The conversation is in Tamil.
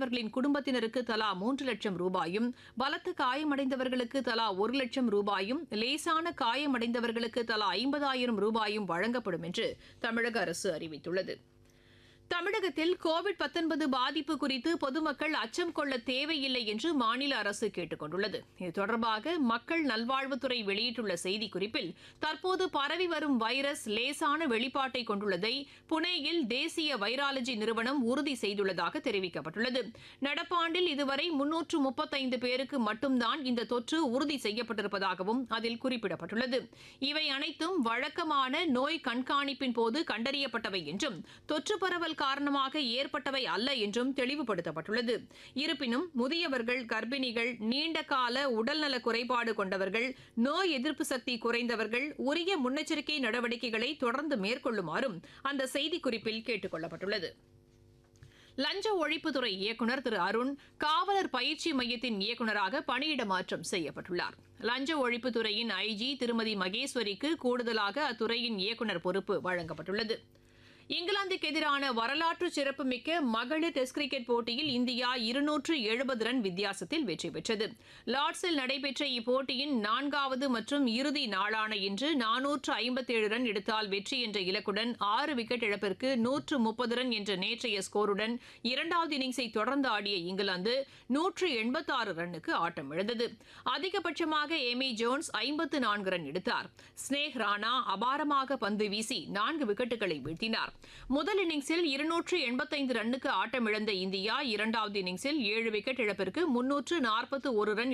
காயமடைந்தவர்களின் குடும்பத்தினருக்கு தலா மூன்று லட்சம் ரூபாயும் பலத்த காயமடைந்தவர்களுக்கு தலா ஒரு லட்சம் ரூபாயும் லேசான காயமடைந்தவர்களுக்கு தலா ஐம்பதாயிரம் ரூபாயும் வழங்கப்படும் என்று தமிழக அரசு அறிவித்துள்ளது தமிழகத்தில் கோவிட் பாதிப்பு குறித்து பொதுமக்கள் அச்சம் கொள்ள தேவையில்லை என்று மாநில அரசு கேட்டுக் கொண்டுள்ளது இது தொடர்பாக மக்கள் நல்வாழ்வுத்துறை வெளியிட்டுள்ள செய்திக்குறிப்பில் தற்போது பரவி வரும் வைரஸ் லேசான வெளிப்பாட்டை கொண்டுள்ளதை புனேயில் தேசிய வைராலஜி நிறுவனம் உறுதி செய்துள்ளதாக தெரிவிக்கப்பட்டுள்ளது நடப்பாண்டில் இதுவரை முன்னூற்று முப்பத்தைந்து பேருக்கு மட்டும்தான் இந்த தொற்று உறுதி செய்யப்பட்டிருப்பதாகவும் அதில் குறிப்பிடப்பட்டுள்ளது இவை அனைத்தும் வழக்கமான நோய் கண்காணிப்பின் போது கண்டறியப்பட்டவை என்றும் தொற்று பரவல் காரணமாக ஏற்பட்டவை அல்ல என்றும் தெளிவுபடுத்தப்பட்டுள்ளது இருப்பினும் முதியவர்கள் கர்ப்பிணிகள் நீண்ட கால உடல்நல குறைபாடு கொண்டவர்கள் நோய் எதிர்ப்பு சக்தி குறைந்தவர்கள் உரிய முன்னெச்சரிக்கை நடவடிக்கைகளை தொடர்ந்து மேற்கொள்ளுமாறும் அந்த செய்திக்குறிப்பில் கேட்டுக் கொள்ளப்பட்டுள்ளது லஞ்ச ஒழிப்புத்துறை இயக்குநர் திரு அருண் காவலர் பயிற்சி மையத்தின் இயக்குநராக பணியிட மாற்றம் செய்யப்பட்டுள்ளார் லஞ்ச ஒழிப்புத்துறையின் ஐஜி திருமதி மகேஸ்வரிக்கு கூடுதலாக அத்துறையின் இயக்குநர் பொறுப்பு வழங்கப்பட்டுள்ளது இங்கிலாந்துக்கு எதிரான வரலாற்று சிறப்புமிக்க மகளிர் டெஸ்ட் கிரிக்கெட் போட்டியில் இந்தியா இருநூற்று எழுபது ரன் வித்தியாசத்தில் வெற்றி பெற்றது லார்ட்ஸில் நடைபெற்ற இப்போட்டியின் நான்காவது மற்றும் இறுதி நாளான இன்று நானூற்று ஐம்பத்தேழு ரன் எடுத்தால் வெற்றி என்ற இலக்குடன் ஆறு விக்கெட் இழப்பிற்கு நூற்று முப்பது ரன் என்ற நேற்றைய ஸ்கோருடன் இரண்டாவது இன்னிங்ஸை தொடர்ந்து ஆடிய இங்கிலாந்து நூற்று எண்பத்தாறு ரன்னுக்கு ஆட்டம் இழந்தது அதிகபட்சமாக எமி ஜோன்ஸ் ஐம்பத்து நான்கு ரன் எடுத்தார் ஸ்னேக் ராணா அபாரமாக பந்து வீசி நான்கு விக்கெட்டுகளை வீழ்த்தினார் முதல் இன்னிங்ஸில் இருநூற்று எண்பத்தைந்து ரன்னுக்கு ஆட்டமிழந்த இந்தியா இரண்டாவது இன்னிங்ஸில் ஏழு விக்கெட் இழப்பிற்கு முன்னூற்று நாற்பத்து ஒரு ரன்